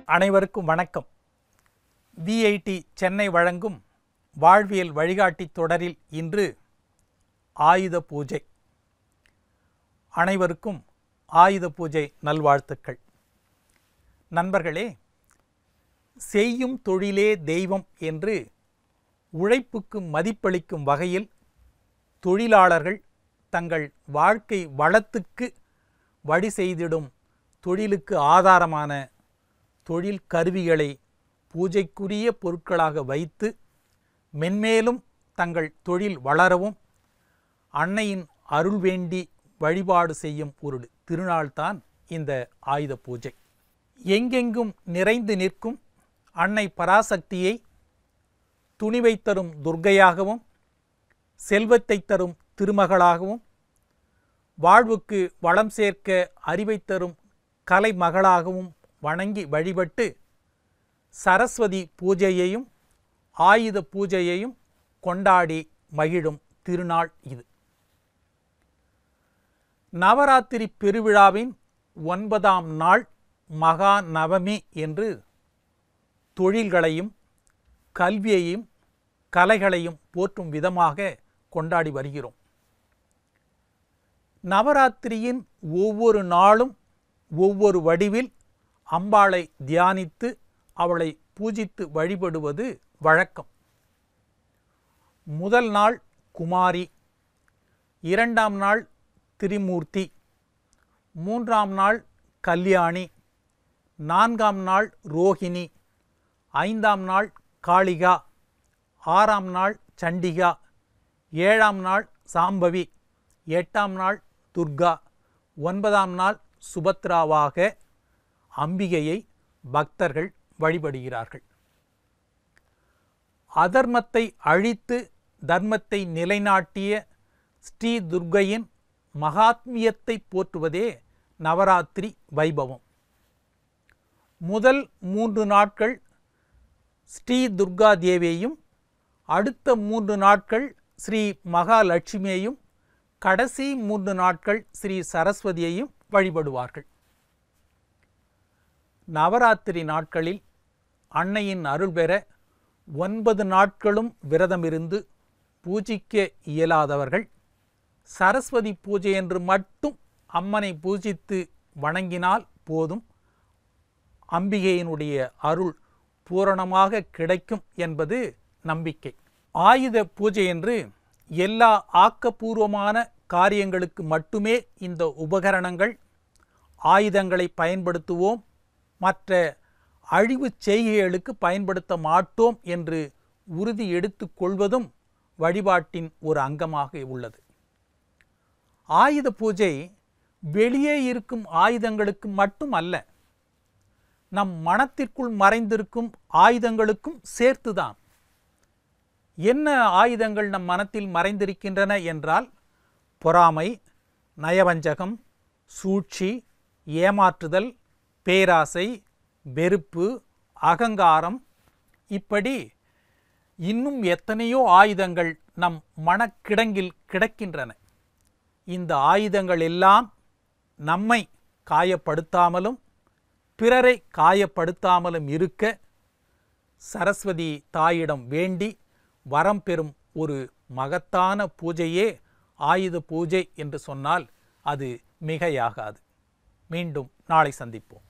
அனைவருக்கும் வணக்கம் விஐடி சென்னை வழங்கும் வாழ்வியல் வழிகாட்டி தொடரில் இன்று ஆயுத பூஜை அனைவருக்கும் ஆயுத பூஜை நல்வாழ்த்துக்கள் நண்பர்களே செய்யும் தொழிலே தெய்வம் என்று உழைப்புக்கு மதிப்பளிக்கும் வகையில் தொழிலாளர்கள் தங்கள் வாழ்க்கை வளத்துக்கு வழி செய்திடும் தொழிலுக்கு ஆதாரமான தொழில் கருவிகளை பூஜைக்குரிய பொருட்களாக வைத்து மென்மேலும் தங்கள் தொழில் வளரவும் அன்னையின் அருள் வேண்டி வழிபாடு செய்யும் ஒரு திருநாள்தான் இந்த ஆயுத பூஜை எங்கெங்கும் நிறைந்து நிற்கும் அன்னை பராசக்தியை துணிவை தரும் துர்க்கையாகவும் செல்வத்தை தரும் திருமகளாகவும் வாழ்வுக்கு வளம் சேர்க்க அறிவை தரும் கலை மகளாகவும் வணங்கி வழிபட்டு சரஸ்வதி பூஜையையும் ஆயுத பூஜையையும் கொண்டாடி மகிழும் திருநாள் இது நவராத்திரி பெருவிழாவின் ஒன்பதாம் நாள் மகா நவமி என்று தொழில்களையும் கல்வியையும் கலைகளையும் போற்றும் விதமாக கொண்டாடி வருகிறோம் நவராத்திரியின் ஒவ்வொரு நாளும் ஒவ்வொரு வடிவில் அம்பாளை தியானித்து அவளை பூஜித்து வழிபடுவது வழக்கம் முதல் நாள் குமாரி இரண்டாம் நாள் திரிமூர்த்தி மூன்றாம் நாள் கல்யாணி நான்காம் நாள் ரோஹிணி ஐந்தாம் நாள் காளிகா ஆறாம் நாள் சண்டிகா ஏழாம் நாள் சாம்பவி எட்டாம் நாள் துர்கா ஒன்பதாம் நாள் சுபத்ராவாக அம்பிகையை பக்தர்கள் வழிபடுகிறார்கள் அதர்மத்தை அழித்து தர்மத்தை நிலைநாட்டிய ஸ்ரீ துர்கையின் மகாத்மியத்தை போற்றுவதே நவராத்திரி வைபவம் முதல் மூன்று நாட்கள் ஸ்ரீ துர்கா தேவியையும் அடுத்த மூன்று நாட்கள் ஸ்ரீ மகாலட்சுமியையும் கடைசி மூன்று நாட்கள் ஸ்ரீ சரஸ்வதியையும் வழிபடுவார்கள் நவராத்திரி நாட்களில் அன்னையின் அருள் பெற ஒன்பது நாட்களும் விரதமிருந்து பூஜிக்க இயலாதவர்கள் சரஸ்வதி பூஜை என்று மட்டும் அம்மனை பூஜித்து வணங்கினால் போதும் அம்பிகையினுடைய அருள் பூரணமாக கிடைக்கும் என்பது நம்பிக்கை ஆயுத பூஜை என்று எல்லா ஆக்கப்பூர்வமான காரியங்களுக்கு மட்டுமே இந்த உபகரணங்கள் ஆயுதங்களை பயன்படுத்துவோம் மற்ற அழிவு செய்கைகளுக்கு பயன்படுத்த மாட்டோம் என்று உறுதி எடுத்துக் கொள்வதும் வழிபாட்டின் ஒரு அங்கமாக உள்ளது ஆயுத பூஜை வெளியே இருக்கும் ஆயுதங்களுக்கு மட்டும் அல்ல நம் மனத்திற்குள் மறைந்திருக்கும் ஆயுதங்களுக்கும் சேர்த்துதான் என்ன ஆயுதங்கள் நம் மனத்தில் மறைந்திருக்கின்றன என்றால் பொறாமை நயவஞ்சகம் சூழ்ச்சி ஏமாற்றுதல் பேராசை வெறுப்பு அகங்காரம் இப்படி இன்னும் எத்தனையோ ஆயுதங்கள் நம் மனக்கிடங்கில் கிடக்கின்றன இந்த ஆயுதங்கள் எல்லாம் நம்மை காயப்படுத்தாமலும் பிறரை காயப்படுத்தாமலும் இருக்க சரஸ்வதி தாயிடம் வேண்டி வரம் பெறும் ஒரு மகத்தான பூஜையே ஆயுத பூஜை என்று சொன்னால் அது மிகையாகாது மீண்டும் நாளை சந்திப்போம்